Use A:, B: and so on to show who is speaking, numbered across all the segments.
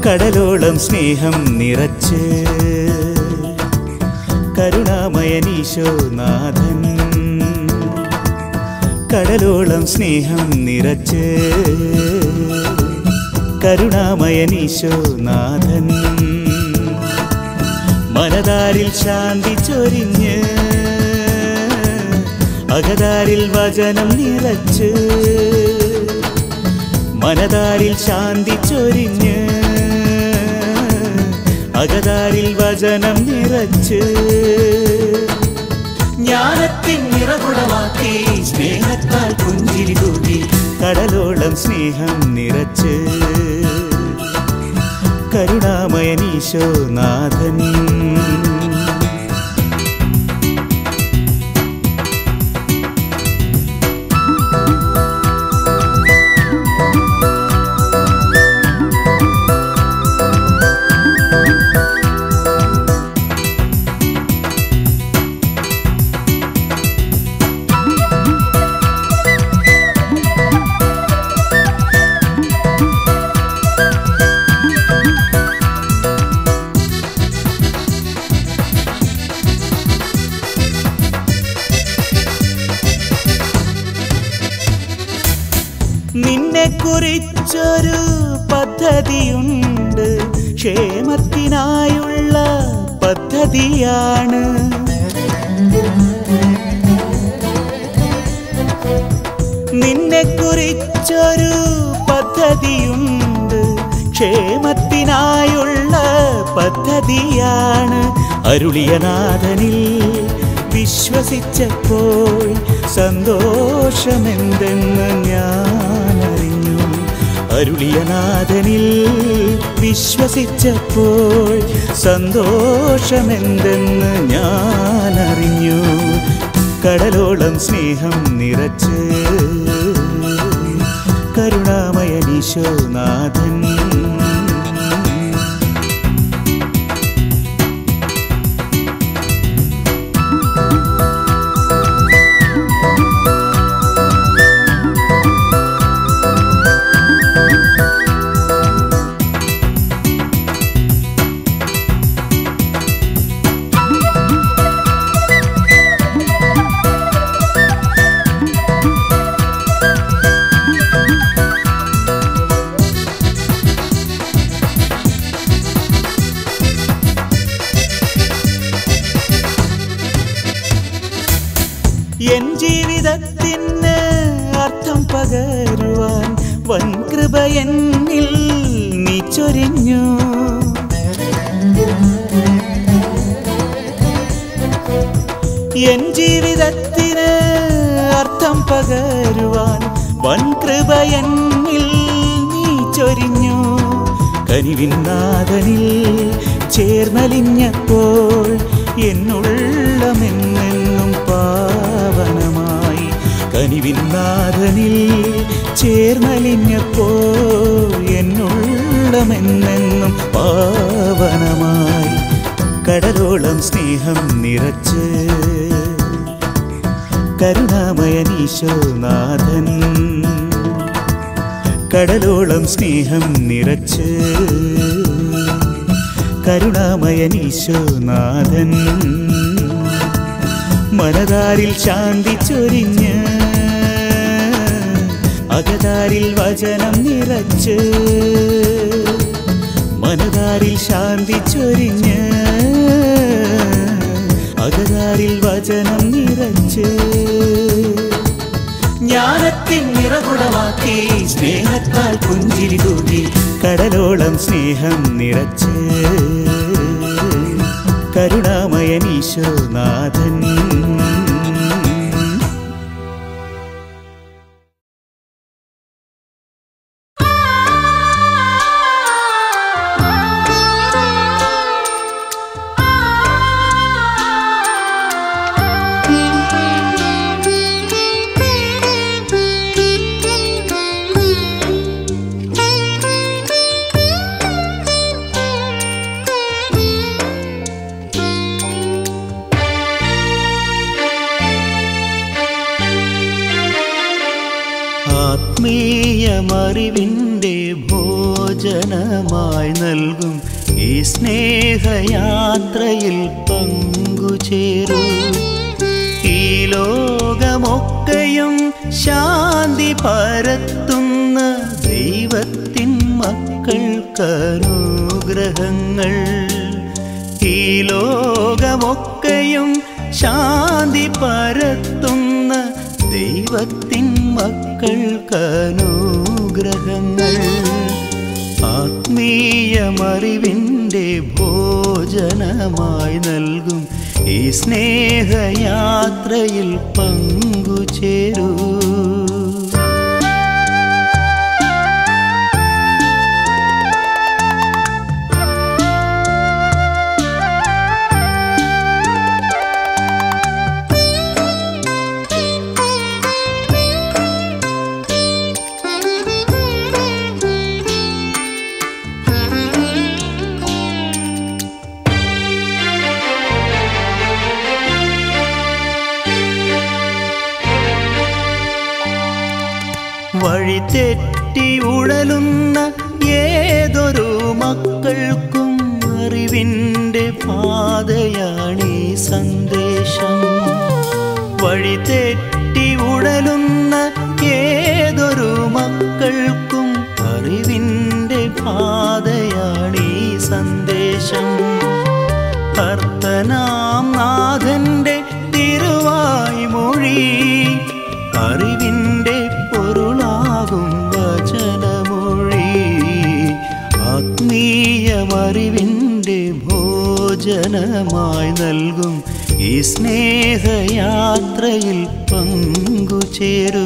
A: കടലോളം സ്നേഹം നിറച്ച് കരുണാമയനീശോനാഥൻ കടലോളം സ്നേഹം നിറച്ച് കരുണാമയനീശോനാഥൻ മനതാരിൽ ശാന്തി ചൊരിഞ്ഞ് അകതാരിൽ വചനം നിറച്ച് മനതാരിൽ ശാന്തി ചൊരിഞ്ഞ് അകതാരിൽ വചനം നിറച്ച് ജ്ഞാനത്തിൻ നിറകുടമാക്കി സ്നേഹത്താൽ പുഞ്ചിരി തൂകി കടലോളം സ്നേഹം നിറച്ച് കരുണാമയനീശോനാഥൻ നിന്നെ കുറിച്ചൊരു പദ്ധതിയുണ്ട് ക്ഷേമത്തിനായുള്ള പദ്ധതിയാണ് നിന്നെ കുറിച്ചൊരു പദ്ധതിയുണ്ട് ക്ഷേമത്തിനായുള്ള പദ്ധതിയാണ് അരുളിയനാഥനിൽ വിശ്വസിച്ചപ്പോൾ സന്തോഷമെന്തെന്ന് ഞാൻ അറിഞ്ഞു അരുളിയനാഥനിൽ വിശ്വസിച്ചപ്പോൾ സന്തോഷമെന്തെന്ന് ഞാൻ അറിഞ്ഞു കടലോളം സ്നേഹം നിറച്ച് കരുണാമയനീശോനാഥൻ എൻ ജീവിതത്തിന് അർത്ഥം പകരുവാൻ വൻ കൃപ എന്നിൽ നീ ചൊരിഞ്ഞു എൻ ജീവിതത്തിന് അർത്ഥം പകരുവാൻ വൻ കൃപ എന്നിൽ നീ ചൊരിഞ്ഞു കനിവിന്നാഥനിൽ ചേർന്നലിഞ്ഞപ്പോൾ എന്നുള്ളമെന്നെന്നും പാവനമായി കനിവിന്നാഥനിൽ ചേർന്നലിഞ്ഞപ്പോൾ എന്നുള്ളമെന്നെന്നും പാവനമായി കടലോളം സ്നേഹം നിറച്ച് കരുണാമയനീശോനാഥൻ കടലോളം സ്നേഹം നിറച്ച് കരുണാമയനീശോനാഥൻ മനതാരിൽ ശാന്തി ചൊരിഞ്ഞ് അകതാരിൽ വചനം നിറച്ച് മനതാരിൽ ശാന്തി ചൊരിഞ്ഞ് അകതാരിൽ വചനം നിറച്ച് ജ്ഞാനത്തിൻ നിറകുടമാക്കി സ്നേഹത്താൽ പുഞ്ചിരി തൂകി കടലോളം സ്നേഹം നിറച്ച് കരുണാമയനീശോനാഥൻ ആത്മീയമറിവിൻ്റെ ഭോജനമായി ഭോജനമായി നൽകും ഈ സ്നേഹയാത്രയിൽ പങ്കുചേരൂ ഈ ലോകമൊക്കെയും ശാന്തി പരത്തുന്ന ദൈവത്തിൻ മക്കൾക്കനുഗ്രഹങ്ങൾ ഈ ലോകമൊക്കെയും ശാന്തി പരത്തുന്ന ദൈവത്തിൻ മക്കൾക്കനുഗ്രഹങ്ങൾ ആത്മീയമറിവിൻ്റെ ഭോജനമായി നൽകും ഈ സ്നേഹയാത്രയിൽ പങ്കുചേരൂ വഴി തെറ്റി ഉഴലുന്ന ഏതൊരു മക്കൾക്കും അറിവിൻ്റെ പാതയാണീ സന്ദേശം വഴി തെറ്റി ഉഴലുന്ന ഏതൊരു മക്കൾക്കും അറിവിൻ്റെ പാതയാണീ സന്ദേശം കർത്തനാം നാഥന്റെ തിരുവായി മൊഴി അറിവിൻ്റെ പൊരുളാകും വചനമൊഴി ആത്മീയമറിവിൻ്റെ ഭോജനമായി നൽകും ഈ സ്നേഹയാത്രയിൽ പങ്കുചേരൂ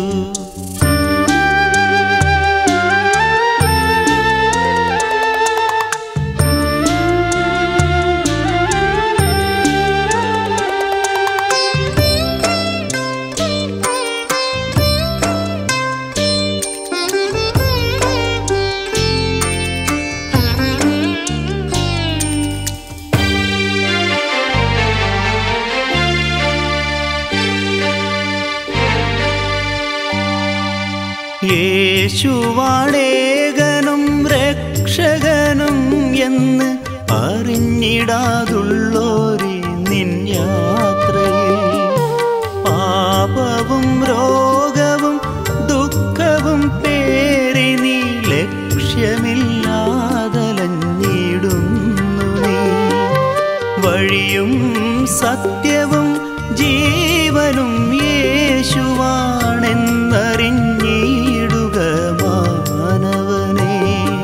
A: യേശുവാണേകനും രക്ഷകനും എന്ന് അറിഞ്ഞിടാതുള്ളോരി നിൻ യാത്രയിൽ പാപവും രോഗവും ദുഃഖവും പേറി നീ ലക്ഷ്യമില്ലാതലഞ്ഞിടുന്നു നീ വഴിയും സത്യവും ജീവനും യേശുവാണെന്നറിഞ്ഞിടുക മാനവനെ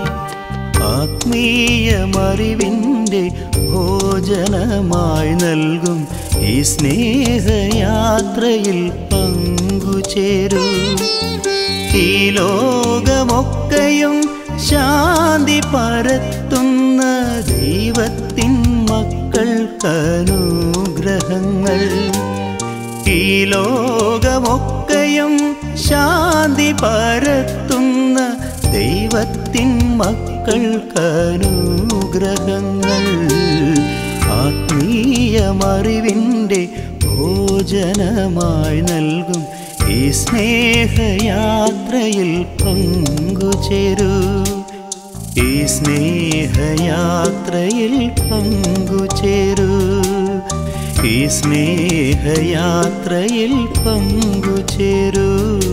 A: ആത്മീയമറിവിൻ്റെ ഭോജനമായി നൽകും ഈ സ്നേഹയാത്രയിൽ പങ്കുചേരൂ ഈ ലോകമൊക്കെയും ശാന്തി പരത്തുന്ന ദൈവത്തിൻ മക്കൾക്കനുഗ്രഹങ്ങൾ ഈ ലോകമൊക്കെയും ശാന്തി പരത്തുന്ന ദൈവത്തിൻ മക്കൾക്കനുഗ്രഹങ്ങൾ ആത്മീയമറിവിൻ്റെ ഭോജനമായി നൽകും ഈ സ്നേഹയാത്രയിൽ പങ്കുചേരൂ ഈ സ്നേഹയാത്രയിൽ പങ്കുചേരൂ ഈ സ്നേഹയാത്രയിൽ പങ്കുചേരൂ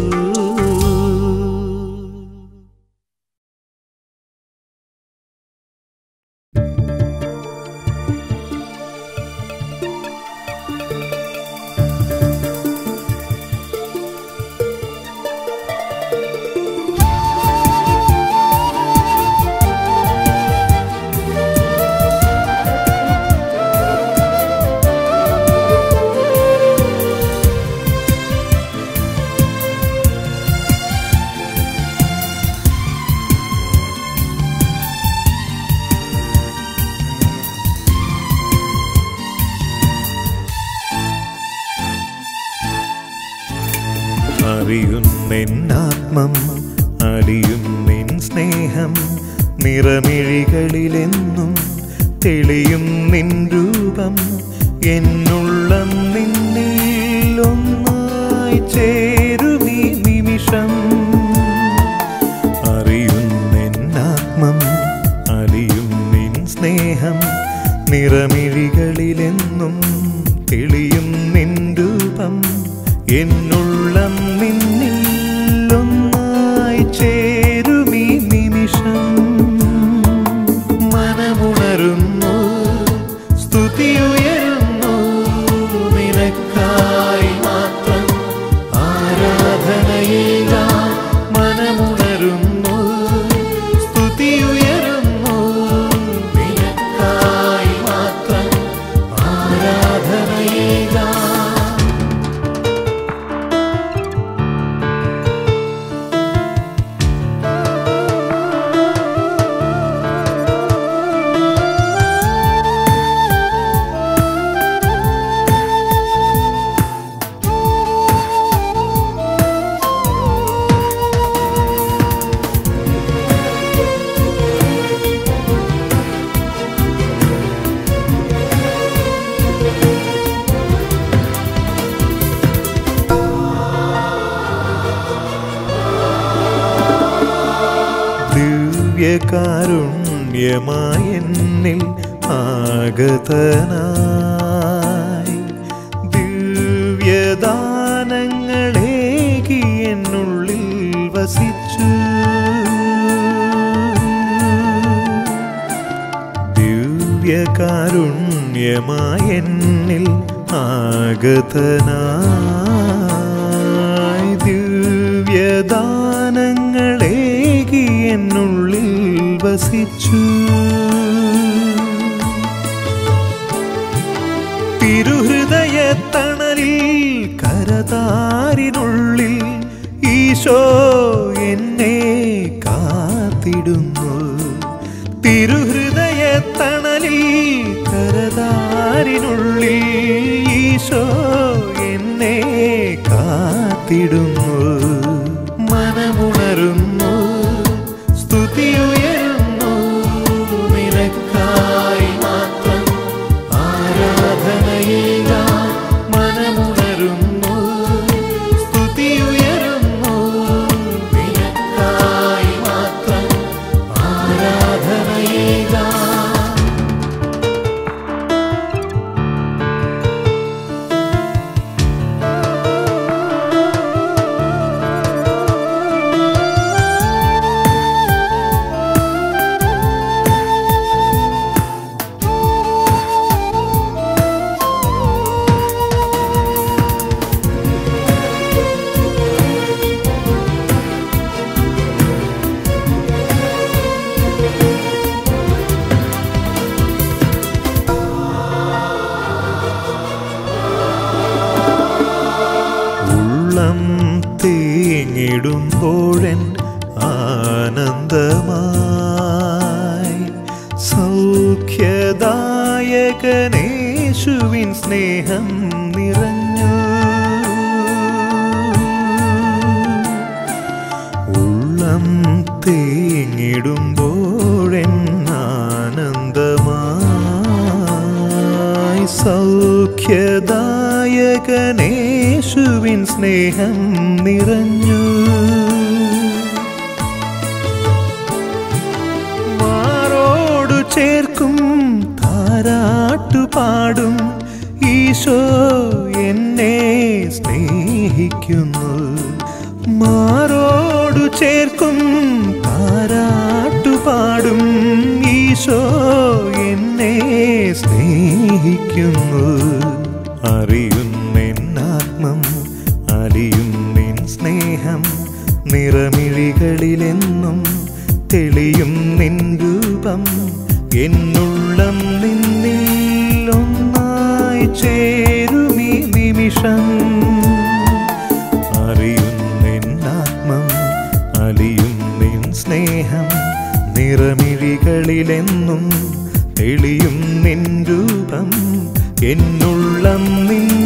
B: അറിയുന്നെന്നാത്മം അലിയുന്നെൻ സ്നേഹം നിറമിഴികളിലെന്നും തെളിയും നിൻ രൂപം എന്നുള്ളം നിന്നിൽ ഒന്നായി ചേരുമീ നിമിഷം അറിയുന്നെന്നാത്മം സ്നേഹം നിറമിഴികളിലെന്നും തെളിയും നിൻ രൂപം എന്നുള്ളം നിന്നിൽ ഒന്നായി ചേരുമീ നിമിഷം മനമുണരുന്നു സ്തുതിയുയരുന്നു നിനക്കായി മാത്രം ആരാധനയില്ല മനമുണരുന്നു സ്തുതിയുയരുന്നു നിനക്കായി മാത്രം ആരാധനയില്ല ദിവ്യകാരുണ്യമായ എന്നിൽ ആഗതനായി ദിവ്യദാനങ്ങളേകി എന്നുള്ളിൽ വസിച്ചു ദിവ്യകാരുണ്യമായ എന്നിൽ ആഗതനായി ദിവ്യദാനങ്ങളേകി എന്നുള്ളിൽ വസിച്ചു തിരുഹൃദയത്തണലിൽ കരതാരിനുള്ളിൽ ഈശോ എന്നെ കാത്തിടുന്നു തിരുഹൃദയത്തണലിൽ കരതാരിനുള്ളിൽ ഈശോ എന്നെ കാത്തിടുന്നു മനമുണരുന്നു സ്തുതിയുയരുന്നു നിനക്കായി മാത്രം ആരാധനയില്ല മനമുണരുന്നു സ്തുതിയുയരുന്നു നിനക്കായി മാത്രം ആരാധനയില്ല ഉള്ളം തേങ്ങിടുമ്പോഴൻ ആനന്ദമായി സൗഖ്യദായകനേശുവിൻ സ്നേഹം നിറഞ്ഞു ഉള്ളം തേങ്ങിടുമ്പോഴൻ ആനന്ദമായി സൗഖ്യദായകനേശുവിൻ സ്നേഹം നിറഞ്ഞു മാറോടു ചേർക്കും താരാട്ടു പാടും ഈശോ എന്നെ സ്നേഹിക്കുന്നു മാറോടു ചേർക്കും താരാട്ടു പാടും ഈശോ എന്നെ സ്നേഹിക്കുന്നു അറിയുന്നെന്നാത്മം അലിയുന്നിൻ സ്നേഹം നിറമിഴികളിലെന്നും തെളിയും നിൻ രൂപം എന്നുള്ളം നിന്നിൽ ഒന്നായി ചേരുമീ നിമിഷം അറിയുന്നെന്നാത്മം അലിയും നിൻ സ്നേഹം നിറമിഴികളിലെന്നും തെളിയും നിൻ രൂപം എന്നുള്ളം നിൻ